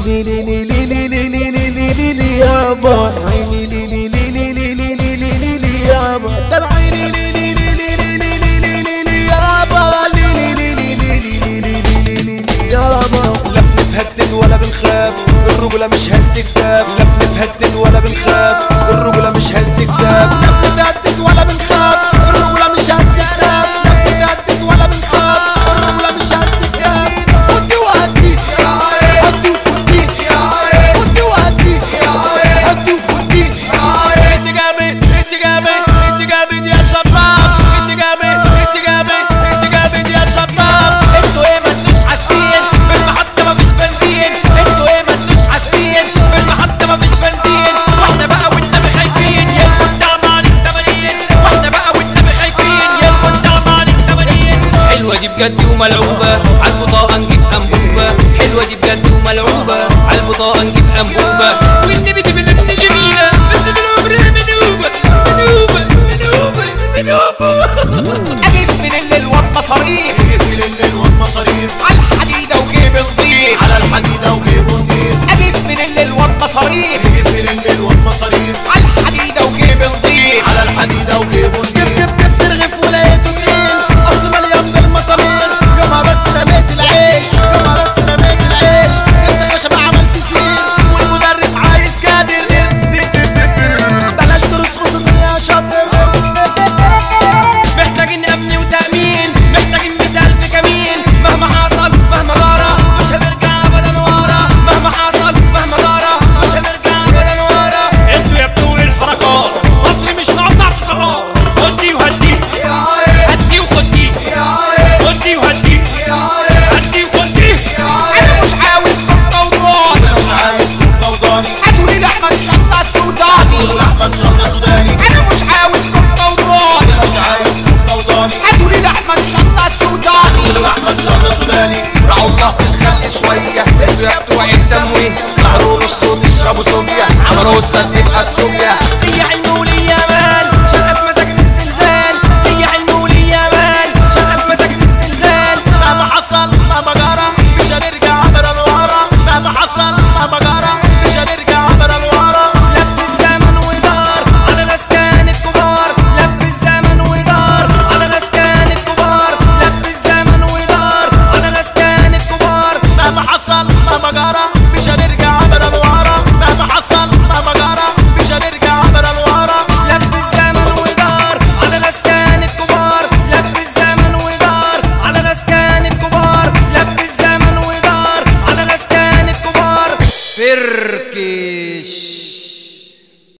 لي لي لي لي لي لي لي لي لي لي لي يابا عيني لي لي لي لي لي لي لي لي لي لي يابا طب عيني لي لي لي لي لي لي لي لي لي لي يابا لي لي لي لي لي لي لي لي لي لي لي يابا لا بنتهدد ولا بنخاف الرجولة مش هز كتاب لا بنتهدد ولا بنخاف الرجولة مش هز كتاب لا بنتهدد ولا بنخاف الرجولة مش هز كتاب لا بنتهدد ولا بنخاف الرجولة مش هز كتاب خدي وهدي هدي وخدي خدي وهدي هدي وخدي انت جامد انت جامد انت جامد يا شباب انت جامد انت جامد انت جامد يا شباب انتوا ايه ما انتوش حاسين في المحطة مفيش بنزين انتوا ايه ما انتوش حاسين في المحطة مفيش بنزين واحنا بقى والنبي خايفين يا الخدام عن التمارين واحنا بقى والنبي خايفين يا الخدام عن التمارين حلوة دي بجد وملعوبة على البطاقة نجيب أنبوبة حلوة دي بجد وملعوبة على البطاقة نجيب أنبوبة والنبي دي بالابن جميلة بس بالعمر منوبة منوبة منوبة منوبة اجيب من الليل والمصاريف اجيب من الليل والمصاريف على الحديدة وجيب نضيف على الحديدة وجيب نضيف اجيب من الليل والمصاريف اجيب من الليل والمصاريف على الحديدة وجيب نضيف على الحديدة وجيب نضيف جيب جيب جيب ترغف ولقيته تقيل اصل مليان بالمصامير يومها بس رميت العيش يومها بس رميت العيش جبت خشب عملت سرير والمدرس عايز كادر بلاش دروس خصوصية يا شاطر محتاجين امن وتامين محتاجين مئة الف كمين مهما حصل مهما جرى مش هنرجع ابدا ورا مهما حصل مهما جرى مش هنرجع ابدا ورا انتوا يا بتوع الحركات مصر مش ناقصه اعتصامات خدي وهدي هدي وخدي خدي وهدي هدي وخدي انا مش عاوز فوضاني انا مش عاوز فوضاني هاتولي لحمة شطة سوداني لحمة شطة سوداني انا مش عاوز فوضاني انا مش عاوز فوضاني هاتولي لحمة شطة سوداني لحمة شطة سوداني راعوا الله في الخلق شوية انتوا يا بتوع التموين ظهروا نص تشربوا سوبيا عملوا السد يبقى السوبيا هي علم ولي مال شقة في مساجد استلزال هي علم ولي مال شقة في مساجد استلزال مهما حصل مهما جرى مش هنرجع ابدا لورا مهما حصل مهما جرى مش هنرجع ابدا لورا لف الزمن ودار على ناس كانت كبار لف الزمن ودار على ناس كانت كبار لف الزمن ودار على ناس كانت كبار مهما حصل مهما جرى مش هنرجع ابدا لورا مهما حصل مهما جرى مش هنرجع ابدا لورا لف الزمن ودار على ناس كانت كبار لف الزمن ودار على ناس كانت كبار لف الزمن ودار على ناس كانت كبار فركش